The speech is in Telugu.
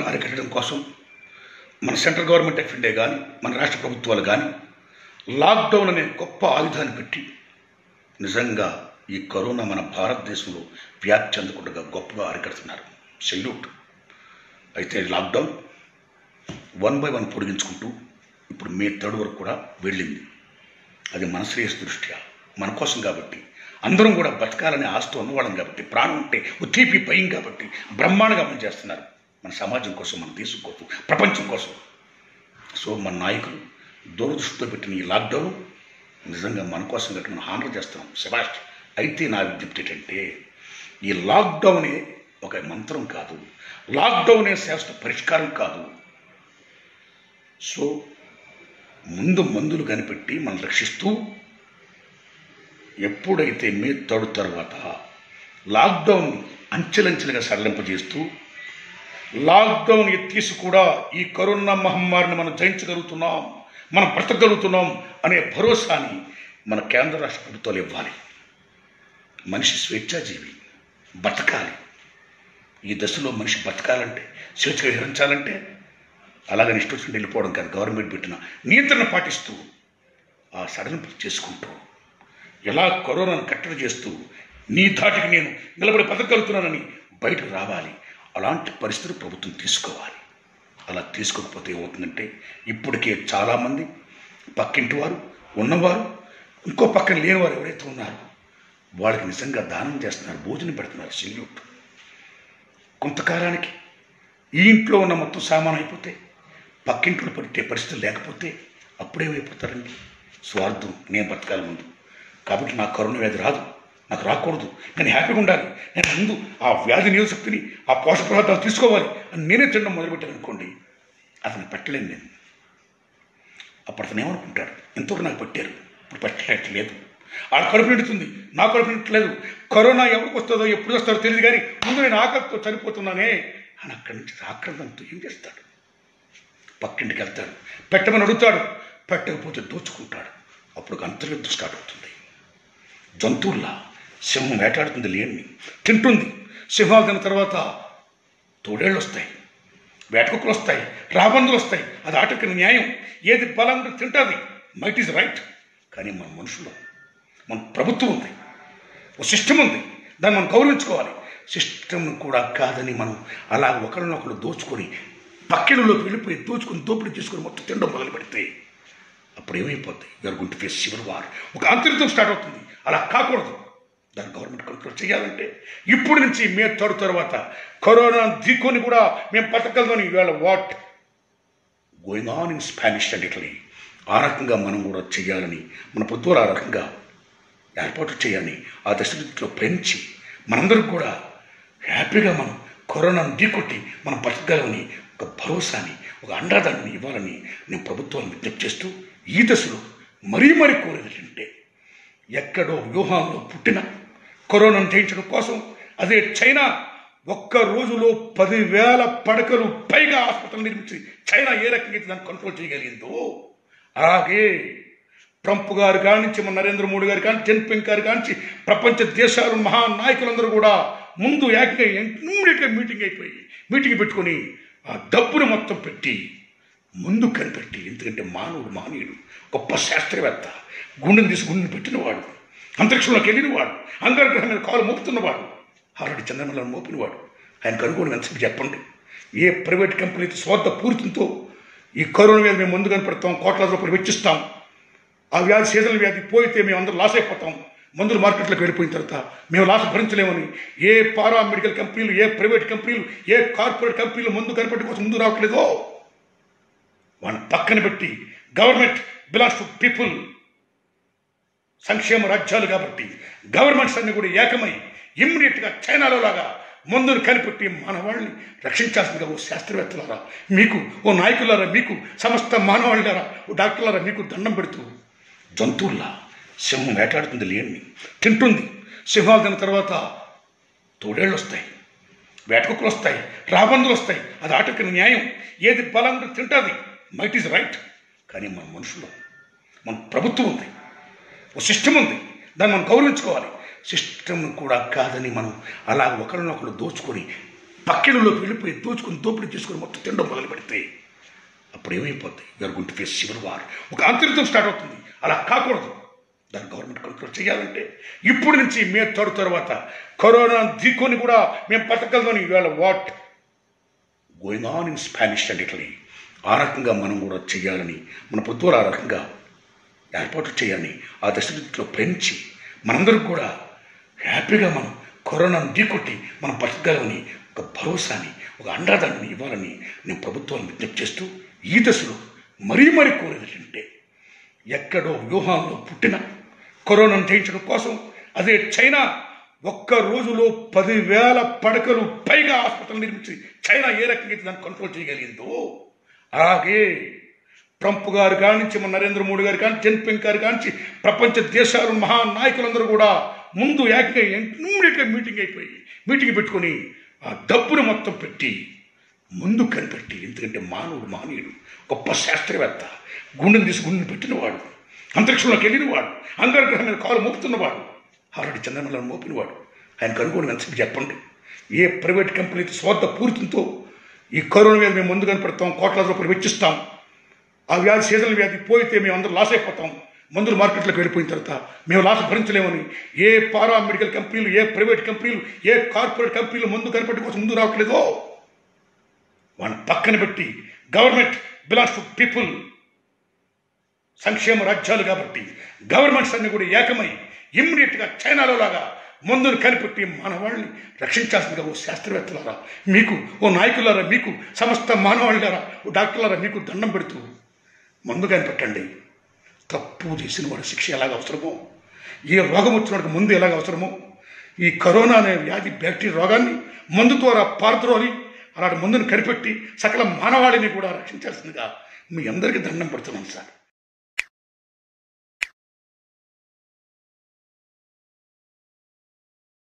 కరోనాను అరికట్టడం కోసం మన సెంట్రల్ గవర్నమెంట్ ఆఫ్ ఇండియా కానీ మన రాష్ట్ర ప్రభుత్వాలు కానీ లాక్డౌన్ అనే గొప్ప ఆయుధాన్ని పెట్టి నిజంగా ఈ కరోనా మన భారతదేశంలో వ్యాప్తి చెందకుండా గొప్పగా అరికడుతున్నారు సెల్యూట్ అయితే లాక్డౌన్ వన్ బై వన్ పొడిగించుకుంటూ ఇప్పుడు మే థర్డ్ వరకు కూడా వెళ్ళింది అది మన శ్రేయస్ దృష్ట్యా మన కోసం కాబట్టి అందరం కూడా బతకాలనే ఆస్తి ఉన్నవాళ్ళం కాబట్టి ప్రాణం ఉంటే ఉత్తీపి భయం కాబట్టి బ్రహ్మాండంగా పని చేస్తున్నారు మన సమాజం కోసం మన దేశం కోసం ప్రపంచం కోసం సో మన నాయకులు దూరదృష్టితో పెట్టిన ఈ లాక్డౌన్ నిజంగా మన కోసం కట్టి మనం హానర్ చేస్తున్నాం శబాష్ అయితే నా విజ్ఞప్తి ఏంటంటే ఈ లాక్డౌనే ఒక మంత్రం కాదు లాక్డౌనే శాస్త్ర పరిష్కారం కాదు సో ముందు మందులు కనిపెట్టి మనం రక్షిస్తూ ఎప్పుడైతే మే థర్డ్ తర్వాత లాక్డౌన్ అంచెలంచెలుగా సడలింపజేస్తూ లాక్డౌన్ ఎత్తేసి కూడా ఈ కరోనా మహమ్మారిని మనం జయించగలుగుతున్నాం మనం బ్రతకగలుగుతున్నాం అనే భరోసాని మన కేంద్ర రాష్ట్ర ప్రభుత్వాలు ఇవ్వాలి మనిషి స్వేచ్ఛాజీవి బతకాలి ఈ దశలో మనిషి బతకాలంటే స్వేచ్ఛగా విహరించాలంటే అలాగని ఇష్టం వచ్చినట్టు వెళ్ళిపోవడం కాదు గవర్నమెంట్ పెట్టిన నియంత్రణ పాటిస్తూ ఆ సడలింపు చేసుకుంటూ ఎలా కరోనాను కట్టడి చేస్తూ నీ ధాటికి నేను నిలబడి బతకగలుగుతున్నానని బయటకు రావాలి అలాంటి పరిస్థితులు ప్రభుత్వం తీసుకోవాలి అలా తీసుకోకపోతే ఏమవుతుందంటే ఇప్పటికే చాలామంది పక్కింటి వారు ఉన్నవారు ఇంకో పక్కన లేనివారు ఎవరైతే ఉన్నారో వాళ్ళకి నిజంగా దానం చేస్తున్నారు భోజనం పెడుతున్నారు సెల్యూట్ కొంతకాలానికి ఈ ఇంట్లో ఉన్న మొత్తం సామాన్ అయిపోతే పక్కింట్లో పెట్టే పరిస్థితి లేకపోతే అప్పుడేమైపోతారండి స్వార్థం నేను బతకాలి ముందు కాబట్టి నాకు కరోనా వ్యాధి రాదు నాకు రాకూడదు నేను హ్యాపీగా ఉండాలి నేను ముందు ఆ వ్యాధి నియోశక్తిని ఆ పోషక పదార్థాలు తీసుకోవాలి అని నేనే తినడం మొదలుపెట్టాను అనుకోండి అతను పెట్టలేను నేను అప్పుడు అతను ఏమనుకుంటాడు ఎంతవరకు నాకు పెట్టారు ఇప్పుడు పెట్టలేదు ఆ కడుపు నిండుతుంది నా కడుపు నిండట్లేదు కరోనా ఎవరికి వస్తుందో ఎప్పుడు వస్తుందో తెలియదు కానీ ముందు నేను ఆకలితో చనిపోతున్నానే అని అక్కడి నుంచి ఆక్రందంతో ఏం చేస్తాడు పక్కింటికి వెళ్తాడు పెట్టమని అడుగుతాడు పెట్టకపోతే దోచుకుంటాడు అప్పుడు ఒక అంతర్యుద్ధం స్టార్ట్ అవుతుంది జంతువుల్లా సింహం వేటాడుతుంది లేని తింటుంది సింహాలు తిన్న తర్వాత తోడేళ్ళు వస్తాయి వేటకుక్కలు వస్తాయి రాబందులు వస్తాయి అది ఆటకి న్యాయం ఏది బలంగా తింటుంది మైట్ ఈజ్ రైట్ కానీ మన మనుషులు మన ప్రభుత్వం ఉంది ఒక సిస్టమ్ ఉంది దాన్ని మనం గౌరవించుకోవాలి సిస్టమ్ కూడా కాదని మనం అలా ఒకరినొకరు దోచుకొని పక్కిళ్ళలోకి వెళ్ళిపోయి దోచుకొని దోపిడీ చేసుకొని మొత్తం తినడం మొదలు పెడితే అప్పుడు ఏమైపోద్ది you are gonna face civil war ఒక అంతరితం స్టార్ట్ అవుతుంది అలా కాకూడదు దాన్ని గవర్నమెంట్ కంట్రోల్ చేయాలంటే ఇప్పుడు నుంచి మే తడు తర్వాత కరోనా దిక్కుని కూడా మేము బతకగలదని ఇవాళ what going on in Spanish and Italy ఆ రకంగా మనం కూడా చేయాలని మన పొద్దువారు ఆ రకంగా ఏర్పాటు చేయాలని ఆ దశలో పెంచి మనందరం కూడా హ్యాపీగా మనం కరోనాను ఢీకొట్టి మనం బతకగలమని ఒక భరోసాని ఒక అండాదాన్ని ఇవ్వాలని నేను ప్రభుత్వాన్ని విజ్ఞప్తి చేస్తూ ఈ దశలో మరీ మరీ కోరేది ఏంటంటే ఎక్కడో వ్యూహాల్లో పుట్టిన కరోనాను జయించడం కోసం అదే చైనా ఒక్క రోజులో పదివేల పడకలు పైగా హాస్పిటల్ నిర్మించి చైనా ఏ రకంగా అయితే దాన్ని కంట్రోల్ చేయగలిగిందో అలాగే ట్రంప్ గారు కానించి మన నరేంద్ర మోడీ గారు కానీ జిన్పింగ్ గారు కానించి ప్రపంచ దేశాలు మహానాయకులందరూ కూడా ముందు ఏకంగా ఇమ్మీడియట్గా మీటింగ్ అయిపోయి మీటింగ్ పెట్టుకొని ఆ డబ్బును మొత్తం పెట్టి ముందు కనిపెట్టి ఎందుకంటే మానవుడు మానవుడు గొప్ప శాస్త్రవేత్త గుండెని తీసి గుండెని పెట్టినవాడు అంతరిక్షంలోకి వెళ్ళినవాడు అంగారగ్రహం మీద కాలు మోపుతున్నవాడు ఆల్రెడీ చంద్రమలను మోపినవాడు ఆయన కనుగోని ఎంత చెప్పండి ఏ ప్రైవేట్ కంపెనీ స్వార్థ పూరితంతో ఈ కరోనా వ్యాధి మేము ముందు కనిపెడతాం కోట్ల రూపాయలు వెచ్చిస్తాం ఆ వ్యాధి సీజనల్ వ్యాధి పోయితే మేము అందరూ లాస్ అయిపోతాం మందులు మార్కెట్లోకి వెళ్ళిపోయిన తర్వాత మేము లాస్ భరించలేమని ఏ పారా మెడికల్ కంపెనీలు ఏ ప్రైవేట్ కంపెనీలు ఏ కార్పొరేట్ కంపెనీలు ముందు కనిపెట్టి కోసం ముందు రావట్లేదో వాళ్ళని పక్కన పెట్టి గవర్నమెంట్ బిలాంగ్స్ టు పీపుల్ సంక్షేమ రాజ్యాలు కాబట్టి గవర్నమెంట్స్ అన్ని కూడా ఏకమై ఇమ్మీడియట్గా చైనాలో లాగా మందును కనిపెట్టి మన వాళ్ళని రక్షించాల్సిందిగా ఓ శాస్త్రవేత్తలారా మీకు ఓ నాయకులారా మీకు సమస్త మానవాళ్ళారా ఓ డాక్టర్లారా మీకు దండం పెడుతూ జంతువుల్లా సింహం వేటాడుతుంది లేని తింటుంది సింహాలు తిన్న తర్వాత తోడేళ్ళు వస్తాయి వేటకుక్కలు వస్తాయి రాబందులు వస్తాయి అది ఆటకి న్యాయం ఏది బలంగా తింటుంది మైట్ ఈజ్ రైట్ కానీ మన మనుషులు మన ప్రభుత్వం ఉంది ఒక సిస్టమ్ ఉంది దాన్ని మనం గౌరవించుకోవాలి సిస్టమ్ కూడా కాదని మనం అలా ఒకరినొకరు దోచుకొని పక్కిళ్ళలోకి వెళ్ళిపోయి దోచుకుని దోపిడీ చేసుకుని మొత్తం తినడం మొదలు పెడితే అప్పుడు ఏమైపోద్ది you are gonna face civil war ఒక అంతరితం స్టార్ట్ అవుతుంది అలా కాకూడదు దాన్ని గవర్నమెంట్ కంట్రోల్ చేయాలంటే ఇప్పుడు నుంచి మే థర్డ్ తర్వాత కరోనా దిక్కుని కూడా మేము బతకగలమని ఇవాళ what going on in Spanish and Italy ఆ రకంగా మనం కూడా చేయాలని మన ప్రభుత్వాలు ఆ రకంగా ఏర్పాట్లు చేయాలని ఆ దశలో ప్రేమించి మనందరం కూడా హ్యాపీగా మనం కరోనాను ఢీకొట్టి మనం బతకగలమని ఒక భరోసాని ఒక అండాదాన్ని ఇవ్వాలని నేను ప్రభుత్వాన్ని విజ్ఞప్తి చేస్తూ ఈ దశలో మరీ మరీ కోరేది ఏంటంటే ఎక్కడో వ్యూహాల్లో పుట్టిన కరోనాను జయించడం కోసం అదే చైనా ఒక్క రోజులో పదివేల పడకలు పైగా ఆసుపత్రులు నిర్మించి చైనా ఏ రకంగా అయితే దాన్ని కంట్రోల్ చేయగలిగిందో అలాగే ట్రంప్ గారు కానించి మన నరేంద్ర మోడీ గారు కానీ జిన్పింగ్ గారు కానించి ప్రపంచ దేశాలు మహానాయకులందరూ కూడా ముందు ఏకంగా ఇమ్మీడియట్గా మీటింగ్ అయిపోయి మీటింగ్ పెట్టుకొని ఆ డబ్బును మొత్తం పెట్టి ముందు కనిపెట్టి ఎందుకంటే మానవుడు మానవుడు గొప్ప శాస్త్రవేత్త గుండెని తీసి గుండెని పెట్టినవాడు అంతరిక్షంలోకి వెళ్ళినవాడు అంతర్గ్రహం మీద కాలు మోపుతున్నవాడు ఆల్రెడీ చంద్రమండలం మోపినవాడు ఆయన కనుగోని ఎంత చెప్పండి ఏ ప్రైవేట్ కంపెనీ స్వార్థ పూర్తితో ఈ కరోనా మీద మేము ముందు కనపడతాం కోట్ల రూపాయలు వెచ్చిస్తాం ఆ వ్యాధి సీజనల్ వ్యాధి పోయితే మేము అందరూ లాస్ అయిపోతాం మందులు మార్కెట్లోకి వెళ్ళిపోయిన తర్వాత మేము లాస్ భరించలేమని ఏ పారా మెడికల్ కంపెనీలు ఏ ప్రైవేట్ కంపెనీలు ఏ కార్పొరేట్ కంపెనీలు ముందు కనిపెట్టి కోసం ముందు రావట్లేదో వాళ్ళని పక్కన పెట్టి గవర్నమెంట్ బిలాంగ్స్ టు పీపుల్ సంక్షేమ రాజ్యాలు కాబట్టి గవర్నమెంట్స్ అన్ని కూడా ఏకమై ఇమ్మీడియట్గా చైనాలో లాగా మందును కనిపెట్టి మన వాళ్ళని రక్షించాల్సిందిగా ఓ శాస్త్రవేత్తలారా మీకు ఓ నాయకులారా మీకు సమస్త మానవాళ్ళారా ఓ డాక్టర్లారా మీకు దండం పెడుతూ మందు కనిపెట్టండి తప్పు చేసిన వాడు శిక్ష ఎలాగ అవసరమో ఏ రోగం వచ్చిన వాడికి ముందు ఎలాగ అవసరమో ఈ కరోనా అనే వ్యాధి బ్యాక్టీరియా రోగాన్ని మందు ద్వారా పారద్రోలి అలాంటి మందును కనిపెట్టి సకల మానవాళిని కూడా రక్షించాల్సిందిగా మీ అందరికీ దండం పెడుతున్నాను సార్